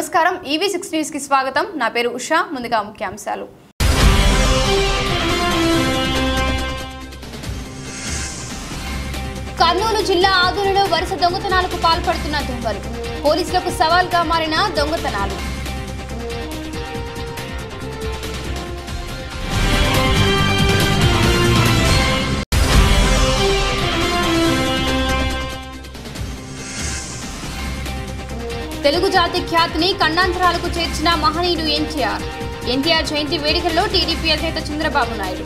నమస్కారం EV six news కి స్వాగతం నా పేరు ఉషా ముందుగా ముఖ్యాంశాలు కర్నూలు జిల్లా ఆదూరులో వరుస దొంగతనాలకు పాల్పడుతున్న దొంగలు పోలీసులకు సవాల్గా మారిన దొంగతనాలు తెలుగు జాతి ఖ్యాతిని ఖండాంతరాలకు చేర్చిన మహనీయుడు ఎన్టీఆర్ ఎన్టీఆర్ జయంతి వేడుకల్లో టీడీపీ అధినేత చంద్రబాబు నాయుడు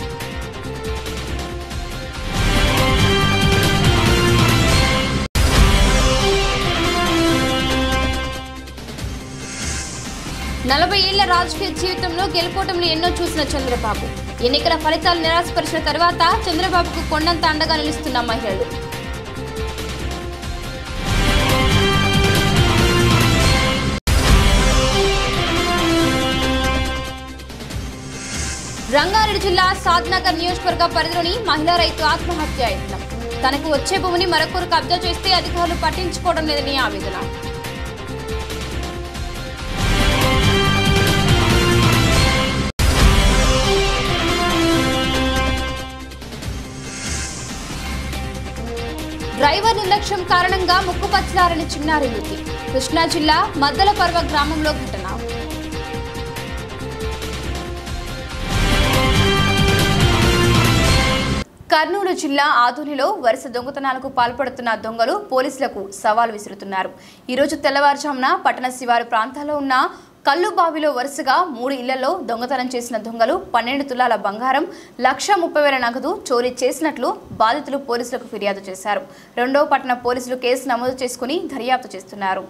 నలభై ఏళ్ల రాజకీయ జీవితంలో గెలుపోటములు ఎన్నో చూసిన చంద్రబాబు ఎన్నికల ఫలితాలు నిరాశపరిచిన తర్వాత చంద్రబాబుకు కొండంత అండగా నిలుస్తున్న మహిళలు రంగారెడ్డి జిల్లా సాద్నగర్ నియోజకవర్గ పరిధిలోని మహిళా రైతు ఆత్మహత్య యత్నం తనకు వచ్చే భూమిని మరొకరు కబ్జా చేస్తే అధికారులు పట్టించుకోవడం లేదని ఆవేదన డ్రైవర్ నిర్లక్ష్యం కారణంగా ముక్కుపచ్చలారని చిన్నారి మృతి కృష్ణా జిల్లా మద్దల పర్వ గ్రామంలో ఘటన కర్నూలు జిల్లా ఆదోనిలో వరుస దొంగతనాలకు పాల్పడుతున్న దొంగలు పోలీసులకు సవాల్ విసురుతున్నారు ఈరోజు తెల్లవారుజామున పట్టణ శివారు ప్రాంతాల్లో ఉన్న కల్లుబావిలో వరుసగా మూడు ఇళ్లలో దొంగతనం చేసిన దొంగలు పన్నెండు తులాల బంగారం లక్ష ముప్పై వేల నగదు చోరీ చేసినట్లు బాధితులు పోలీసులకు ఫిర్యాదు చేశారు రెండో పట్టణ పోలీసులు కేసు నమోదు చేసుకుని దర్యాప్తు చేస్తున్నారు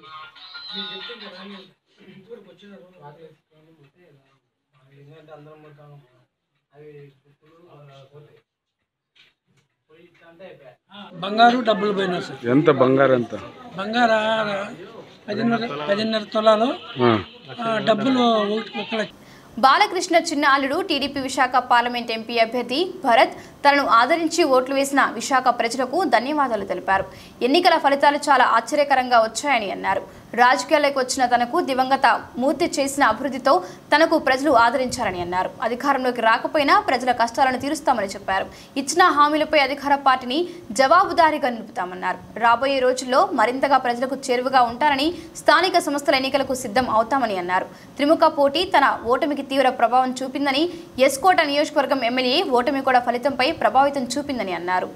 బంగారు డబ్బులు పోయినా సార్ ఎంత బంగారం ఎంత బంగార పదిన్నర పదిన్నర తులాలు ఆ. ఆ, డబ్బులు ఒకటి ఒక లక్ష బాలకృష్ణ చిన్న అల్లుడు టీడీపీ విశాఖ పార్లమెంట్ ఎంపీ అభ్యర్థి భరత్ తనను ఆదరించి ఓట్లు వేసిన విశాఖ ప్రజలకు ధన్యవాదాలు తెలిపారు ఎన్నికల ఫలితాలు చాలా ఆశ్చర్యకరంగా వచ్చాయని అన్నారు రాజకీయాల్లోకి వచ్చిన తనకు దివంగత మూర్తి చేసిన అభివృద్ధితో తనకు ప్రజలు ఆదరించారని అన్నారు అధికారంలోకి రాకపోయినా ప్రజల కష్టాలను తీరుస్తామని చెప్పారు ఇచ్చిన హామీలపై అధికార పార్టీని జవాబుదారీగా నిలుపుతామన్నారు రాబోయే రోజుల్లో మరింతగా ప్రజలకు చేరువగా ఉంటారని స్థానిక సంస్థల ఎన్నికలకు సిద్ధం అవుతామని అన్నారు త్రిముఖ పోటీ తన ఓటమికి తీవ్ర ప్రభావం చూపిందని ఎస్కోట నియోజకవర్గం ఎమ్మెల్యే ఓటమి కూడా ఫలితంపై ప్రభావితం చూపిందని అన్నారు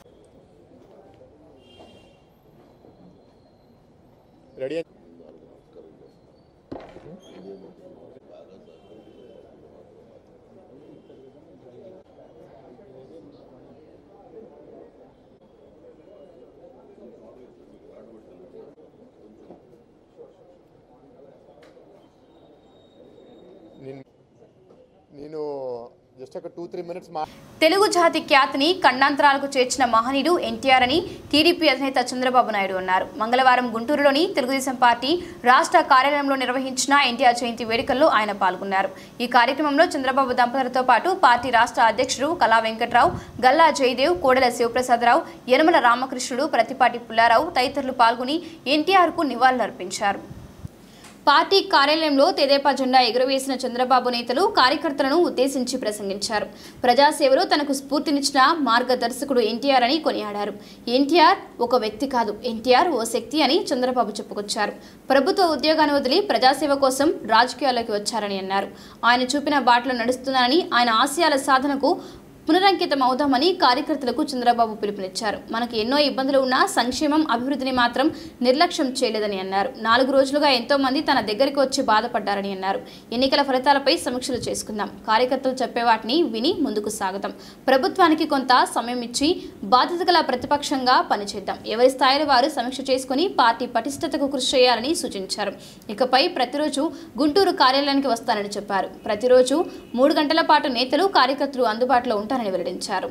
నేను నేను జస్ట్ ఒక టూ త్రీ మినిట్స్ మా తెలుగు జాతి ఖ్యాతిని ఖండాంతరాలకు చేర్చిన మహనీయుడు ఎన్టీఆర్ అని టీడీపీ అధినేత చంద్రబాబు నాయుడు అన్నారు మంగళవారం గుంటూరులోని తెలుగుదేశం పార్టీ రాష్ట్ర కార్యాలయంలో నిర్వహించిన ఎన్టీఆర్ జయంతి వేడుకల్లో ఆయన పాల్గొన్నారు ఈ కార్యక్రమంలో చంద్రబాబు దంపతులతో పాటు పార్టీ రాష్ట్ర అధ్యక్షుడు కళా వెంకట్రావు గల్లా జయదేవ్ కోడెల శివప్రసాదరావు యనమల రామకృష్ణుడు ప్రతిపాటి పుల్లారావు తదితరులు పాల్గొని ఎన్టీఆర్కు నివాళులర్పించారు పార్టీ కార్యాలయంలో తెదేపా జెండా ఎగురవేసిన చంద్రబాబు నేతలు కార్యకర్తలను ఉద్దేశించి ప్రసంగించారు ప్రజాసేవలో తనకు స్ఫూర్తినిచ్చిన మార్గదర్శకుడు ఎన్టీఆర్ అని కొనియాడారు ఎన్టీఆర్ ఒక వ్యక్తి కాదు ఎన్టీఆర్ ఓ శక్తి అని చంద్రబాబు చెప్పుకొచ్చారు ప్రభుత్వ ఉద్యోగాన్ని వదిలి ప్రజాసేవ కోసం రాజకీయాల్లోకి వచ్చారని అన్నారు ఆయన చూపిన బాటలో నడుస్తున్నానని ఆయన ఆశయాల సాధనకు పునరంకితం అవుదామని కార్యకర్తలకు చంద్రబాబు పిలుపునిచ్చారు మనకు ఎన్నో ఇబ్బందులు ఉన్నా సంక్షేమం అభివృద్ధిని మాత్రం నిర్లక్ష్యం చేయలేదని అన్నారు నాలుగు రోజులుగా ఎంతో మంది తన దగ్గరికి వచ్చి బాధపడ్డారని అన్నారు ఎన్నికల ఫలితాలపై సమీక్షలు చేసుకుందాం కార్యకర్తలు చెప్పే వాటిని విని ముందుకు సాగుతాం ప్రభుత్వానికి కొంత సమయం ఇచ్చి బాధ్యత గల ప్రతిపక్షంగా పనిచేద్దాం ఎవరి స్థాయిలో వారు సమీక్ష చేసుకుని పార్టీ పటిష్టతకు కృషి చేయాలని సూచించారు ఇకపై ప్రతిరోజు గుంటూరు కార్యాలయానికి వస్తానని చెప్పారు ప్రతిరోజు మూడు గంటల పాటు నేతలు కార్యకర్తలు అందుబాటులో ఉంటారని వెల్లడించారు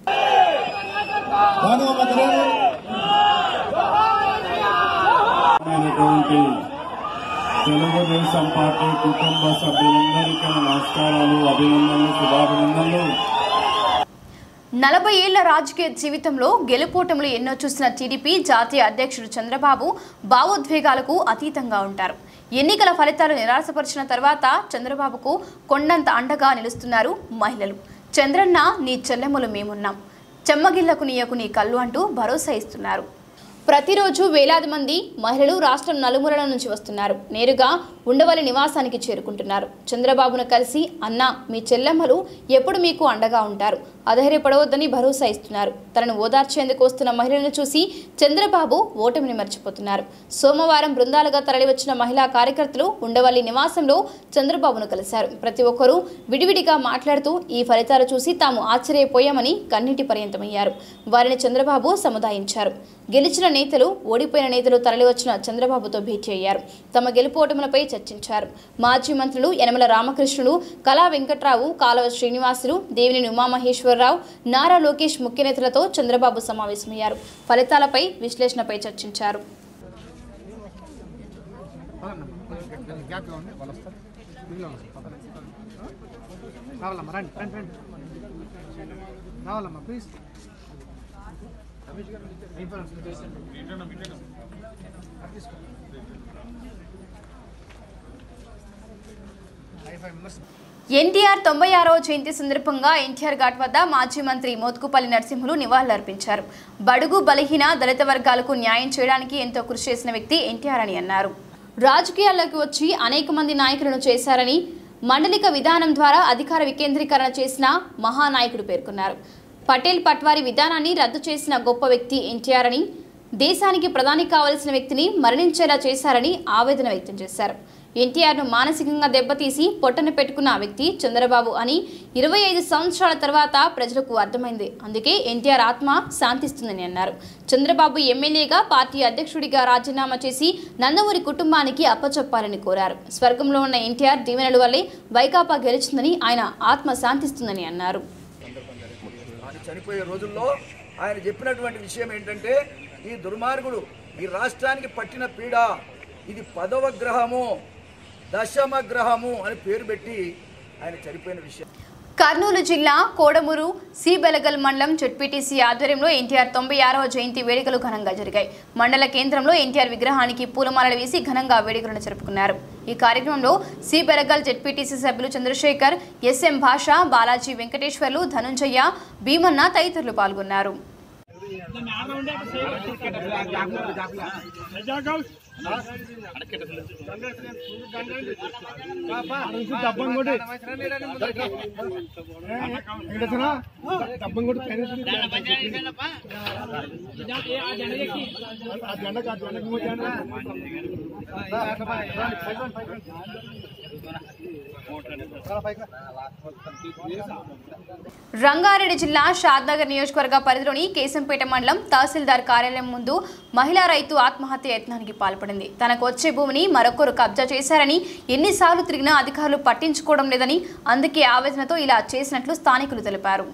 అయినటువంటి తెలుగుదేశం పార్టీ కుటుంబ సభ్యులందరికీ నమస్కారాలు అభినందనలు శుభాభినందనలు నలభై ఏళ్ల రాజకీయ జీవితంలో గెలుపోటములు ఎన్నో చూసిన టీడీపీ జాతీయ అధ్యక్షుడు చంద్రబాబు భావోద్వేగాలకు అతీతంగా ఉంటారు ఎన్నికల ఫలితాలు నిరాశపరిచిన తర్వాత చంద్రబాబుకు కొండంత అండగా నిలుస్తున్నారు మహిళలు చంద్రన్న నీ చెల్లెములు మేమున్నాం చెమ్మగిళ్లకు నీయకు నీ కళ్ళు అంటూ భరోసా ఇస్తున్నారు ప్రతిరోజు వేలాది మంది మహిళలు రాష్ట్రం నలుమూలల నుంచి వస్తున్నారు నేరుగా ఉండవల్లి నివాసానికి చేరుకుంటున్నారు చంద్రబాబును కలిసి అన్న మీ చెల్లెమ్మలు ఎప్పుడు మీకు అండగా ఉంటారు అధైర్యపడవద్దని భరోసా ఇస్తున్నారు తనను ఓదార్చేందుకు వస్తున్న మహిళలను చూసి చంద్రబాబు ఓటమిని మర్చిపోతున్నారు సోమవారం బృందాలుగా తరలివచ్చిన మహిళా కార్యకర్తలు ఉండవల్లి నివాసంలో చంద్రబాబును కలిశారు ప్రతి ఒక్కరూ విడివిడిగా మాట్లాడుతూ ఈ ఫలితాలు చూసి తాము ఆశ్చర్యపోయామని కన్నీటి పర్యంతమయ్యారు వారిని చంద్రబాబు సముదాయించారు గెలిచిన నేతలు ఓడిపోయిన నేతలు తరలివచ్చిన చంద్రబాబుతో భేటీ అయ్యారు తమ గెలుపోటములపై చర్చించారు మాజీ మంత్రులు యనమల రామకృష్ణుడు కళా వెంకట్రావు కాలవ శ్రీనివాసులు దేవినేని ఉమామహేశ్వరరావు నారా లోకేష్ ముఖ్య నేతలతో చంద్రబాబు సమావేశమయ్యారు ఫలితాలపై విశ్లేషణపై చర్చించారు రావాలమ్మా రండి రండి రండి రావాలమ్మా ప్లీజ్ ఎన్టీఆర్ తొంభై ఆరో జయంతి సందర్భంగా ఎన్టీఆర్ ఘాట్ వద్ద మాజీ మంత్రి మోత్కుపల్లి నరసింహులు నివాళులర్పించారు బడుగు బలహీన దళిత వర్గాలకు న్యాయం చేయడానికి ఎంతో కృషి చేసిన వ్యక్తి ఎన్టీఆర్ అని అన్నారు రాజకీయాల్లోకి వచ్చి అనేక మంది నాయకులను చేశారని మండలిక విధానం ద్వారా అధికార వికేంద్రీకరణ చేసిన మహానాయకుడు పేర్కొన్నారు పటేల్ పట్వారీ విధానాన్ని రద్దు చేసిన గొప్ప వ్యక్తి ఎన్టీఆర్ అని దేశానికి ప్రధాని కావలసిన వ్యక్తిని మరణించేలా చేశారని ఆవేదన వ్యక్తం చేశారు ఎన్టీఆర్ను మానసికంగా దెబ్బతీసి పొట్టన పెట్టుకున్న వ్యక్తి చంద్రబాబు అని ఇరవై ఐదు సంవత్సరాల తర్వాత ప్రజలకు అర్థమైంది అందుకే ఎన్టీఆర్ ఆత్మ శాంతిస్తుందని అన్నారు చంద్రబాబు ఎమ్మెల్యేగా పార్టీ అధ్యక్షుడిగా రాజీనామా చేసి నందమూరి కుటుంబానికి అప్పచెప్పాలని కోరారు స్వర్గంలో ఉన్న ఎన్టీఆర్ దీవెనల వల్లే వైకాపా గెలిచిందని ఆయన ఆత్మ శాంతిస్తుందని అన్నారు ఆయన చనిపోయే రోజుల్లో ఆయన చెప్పినటువంటి విషయం ఏంటంటే ఈ దుర్మార్గుడు ఈ రాష్ట్రానికి పట్టిన పీడ ఇది పదవ గ్రహము దశమ గ్రహము అని పేరు పెట్టి ఆయన చనిపోయిన విషయం కర్నూలు జిల్లా కోడమూరు సి బెలగల్ మండలం జెడ్పీటీసీ ఆధ్వర్యంలో ఎన్టీఆర్ తొంభై ఆరవ జయంతి వేడుకలు ఘనంగా జరిగాయి మండల కేంద్రంలో ఎన్టీఆర్ విగ్రహానికి పూలమాలలు వేసి ఘనంగా వేడుకలను జరుపుకున్నారు ఈ కార్యక్రమంలో సి బెలగల్ జెడ్పీటీసీ సభ్యులు చంద్రశేఖర్ ఎస్ఎం భాష బాలాజీ వెంకటేశ్వర్లు ధనుంజయ భీమన్న తదితరులు పాల్గొన్నారు డబ్బం కూడా డబ్బం కూడా ఆ జెండా కాదు జెండా రంగారెడ్డి జిల్లా షాద్నగర్ నియోజకవర్గ పరిధిలోని కేశంపేట మండలం తహసీల్దార్ కార్యాలయం ముందు మహిళా రైతు ఆత్మహత్య యత్నానికి పాల్పడింది తనకు వచ్చే భూమిని మరొకరు కబ్జా చేశారని ఎన్నిసార్లు తిరిగినా అధికారులు పట్టించుకోవడం లేదని అందుకే ఆవేదనతో ఇలా చేసినట్లు స్థానికులు తెలిపారు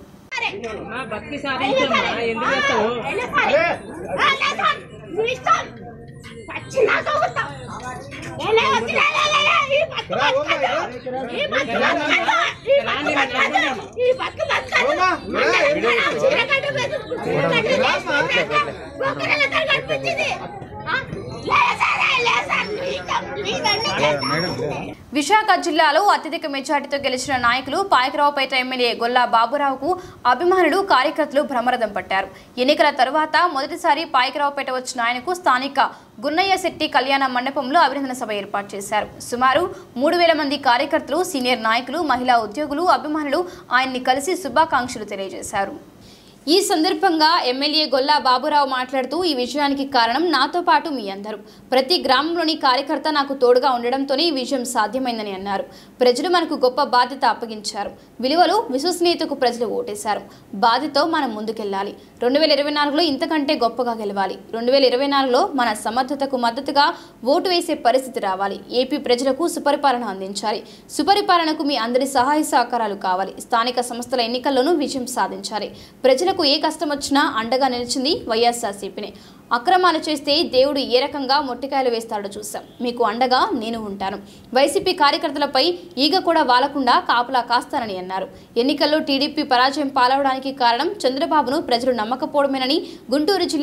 విశాఖ జిల్లాలో అత్యధిక మెజార్టీతో గెలిచిన నాయకులు పాయకరావుపేట ఎమ్మెల్యే గొల్లా బాబురావుకు అభిమానులు కార్యకర్తలు భ్రమరథం పట్టారు ఎన్నికల తరువాత మొదటిసారి పాయకరావుపేట వచ్చిన ఆయనకు స్థానిక గున్నయ్య శెట్టి కళ్యాణ మండపంలో అభినందన సభ ఏర్పాటు చేశారు సుమారు మూడు వేల మంది కార్యకర్తలు సీనియర్ నాయకులు మహిళా ఉద్యోగులు అభిమానులు ఆయన్ని కలిసి శుభాకాంక్షలు తెలియజేశారు ఈ సందర్భంగా ఎమ్మెల్యే గొల్లా బాబురావు మాట్లాడుతూ ఈ విజయానికి కారణం నాతో పాటు మీ అందరూ ప్రతి గ్రామంలోని కార్యకర్త నాకు తోడుగా ఉండడంతోనే ఈ విజయం సాధ్యమైందని అన్నారు ప్రజలు మనకు గొప్ప బాధ్యత అప్పగించారు విలువలు విశ్వసనీయతకు ప్రజలు ఓటేశారు బాధ్యతో మనం ముందుకెళ్లాలి రెండు వేల ఇరవై నాలుగులో ఇంతకంటే గొప్పగా గెలవాలి రెండు వేల ఇరవై నాలుగులో మన సమర్థతకు మద్దతుగా ఓటు వేసే పరిస్థితి రావాలి ఏపీ ప్రజలకు సుపరిపాలన అందించాలి సుపరిపాలనకు మీ అందరి సహాయ సహకారాలు కావాలి స్థానిక సంస్థల ఎన్నికల్లోనూ విజయం సాధించాలి ప్రజలకు ఏ కష్టం వచ్చినా అండగా నిలిచింది వైఎస్ఆర్సీపీనే అక్రమాలు చేస్తే దేవుడు ఏ రకంగా మొట్టికాయలు వేస్తాడో చూసాం మీకు అండగా నేను ఉంటాను వైసీపీ కార్యకర్తలపై ఈగ కూడా వాలకుండా కాపలా కాస్తానని అన్నారు ఎన్నికల్లో టీడీపీ పరాజయం పాలవడానికి కారణం చంద్రబాబును ప్రజలు నమ్మకపోవడమేనని గుంటూరు జిల్లా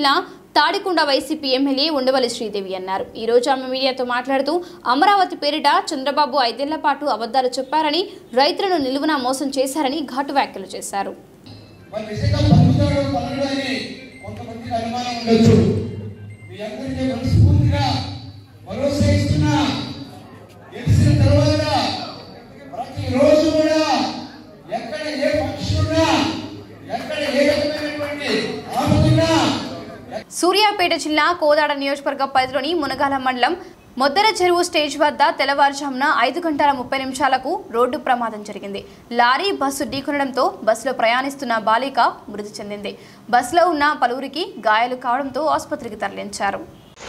తాడికొండ వైసీపీ ఎమ్మెల్యే ఉండవల్లి శ్రీదేవి అన్నారు ఈ రోజు ఆమె మీడియాతో మాట్లాడుతూ అమరావతి పేరిట చంద్రబాబు ఐదేళ్ల పాటు అబద్ధాలు చెప్పారని రైతులను నిలువున మోసం చేశారని ఘాటు వ్యాఖ్యలు చేశారు మరి నిజంగా పలుకుతాడో పలకడో అని కొంతమందికి అనుమానం ఉండొచ్చు మీ అందరికీ మనస్ఫూర్తిగా భరోసా ఇస్తున్నా గెలిచిన తర్వాత ప్రతిరోజు కూడా ఎక్కడ ఏ పక్షి ఉన్నా ఎక్కడ ఏ రకమైనటువంటి ఆపదున్నా సూర్యాపేట జిల్లా కోదాడ నియోజకవర్గ పరిధిలోని మునగాల మండలం మొద్దర చెరువు స్టేజ్ వద్ద తెల్లవారుజామున ఐదు గంటల ముప్పై నిమిషాలకు రోడ్డు ప్రమాదం జరిగింది లారీ బస్సు ఢీకొనడంతో బస్సులో ప్రయాణిస్తున్న బాలిక మృతి చెందింది బస్సులో ఉన్న పలువురికి గాయాలు కావడంతో ఆసుపత్రికి తరలించారు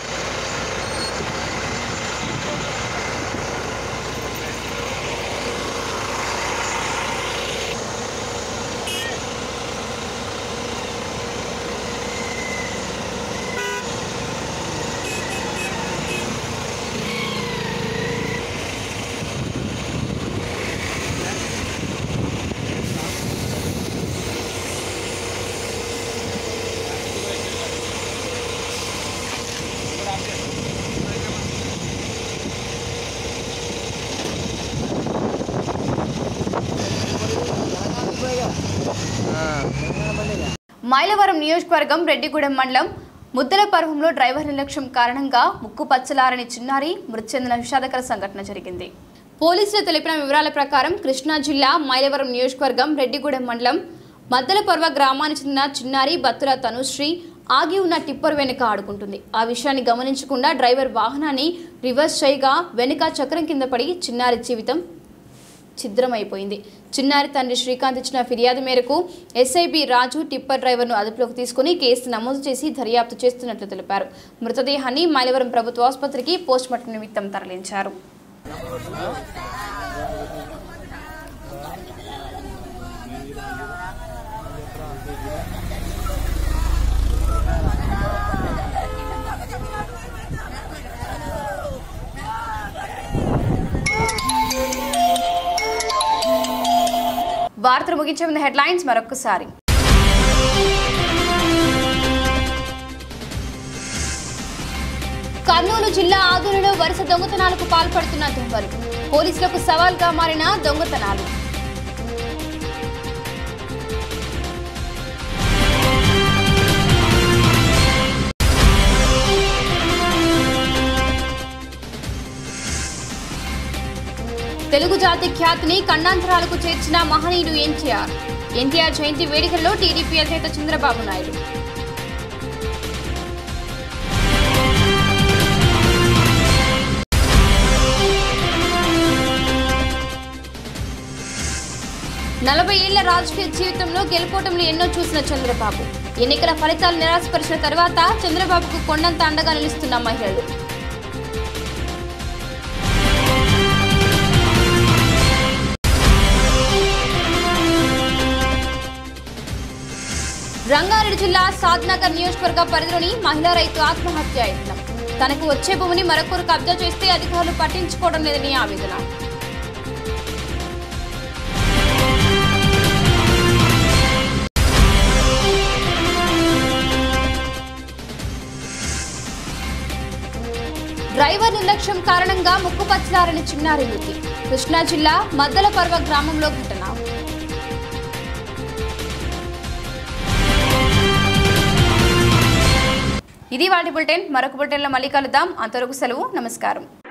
మైలవరం నియోజకవర్గం రెడ్డిగూడెం మండలం ముద్దల పర్వంలో డ్రైవర్ నిర్లక్ష్యం కారణంగా ముక్కు పచ్చలారని చిన్నారి మృతి చెందిన విషాదకర సంఘటన జరిగింది పోలీసులు తెలిపిన వివరాల ప్రకారం కృష్ణా జిల్లా మైలవరం నియోజకవర్గం రెడ్డిగూడెం మండలం మద్దల పర్వ గ్రామానికి చెందిన చిన్నారి బత్తుల తనుశ్రీ ఆగి ఉన్న టిప్పర్ వెనుక ఆడుకుంటుంది ఆ విషయాన్ని గమనించకుండా డ్రైవర్ వాహనాన్ని రివర్స్ చేయగా వెనుక చక్రం కింద పడి చిన్నారి జీవితం ఛిద్రమైపోయింది చిన్నారి తండ్రి శ్రీకాంత్ ఇచ్చిన ఫిర్యాదు మేరకు ఎస్ఐబి రాజు టిప్పర్ డ్రైవర్ను అదుపులోకి తీసుకుని కేసు నమోదు చేసి దర్యాప్తు చేస్తున్నట్లు తెలిపారు మృతదేహాన్ని మైలవరం ప్రభుత్వ ఆసుపత్రికి పోస్టుమార్టం నిమిత్తం తరలించారు వార్తలు ముగించే ముందు హెడ్లైన్స్ మరొకసారి కర్నూలు జిల్లా ఆదూరులో వరుస దొంగతనాలకు పాల్పడుతున్న దొంగలు పోలీసులకు సవాల్గా మారిన దొంగతనాలు తెలుగు జాతి ఖ్యాతిని ఖండాంతరాలకు చేర్చిన మహనీయుడు ఎన్టీఆర్ ఎన్టీఆర్ జయంతి వేడుకల్లో టీడీపీ అధినేత చంద్రబాబు నాయుడు నలభై ఏళ్ల రాజకీయ జీవితంలో గెలుపోటములు ఎన్నో చూసిన చంద్రబాబు ఎన్నికల ఫలితాలు నిరాశపరిచిన తర్వాత చంద్రబాబుకు కొండంత అండగా నిలుస్తున్న మహిళలు రంగారెడ్డి జిల్లా సాద్నగర్ నియోజకవర్గ పరిధిలోని మహిళా రైతు ఆత్మహత్య యత్నం తనకు వచ్చే భూమిని మరొకరు కబ్జా చేస్తే అధికారులు పట్టించుకోవడం లేదని ఆవేదన డ్రైవర్ నిర్లక్ష్యం కారణంగా ముక్కుపచ్చలారని చిన్నారి మృతి కృష్ణా జిల్లా మద్దల పర్వ గ్రామంలో ఘటన ఇది వాటి బులెటిన్ మరొక బులెటిన్లో మళ్ళీ కలుద్దాం అంతవరకు సెలవు నమస్కారం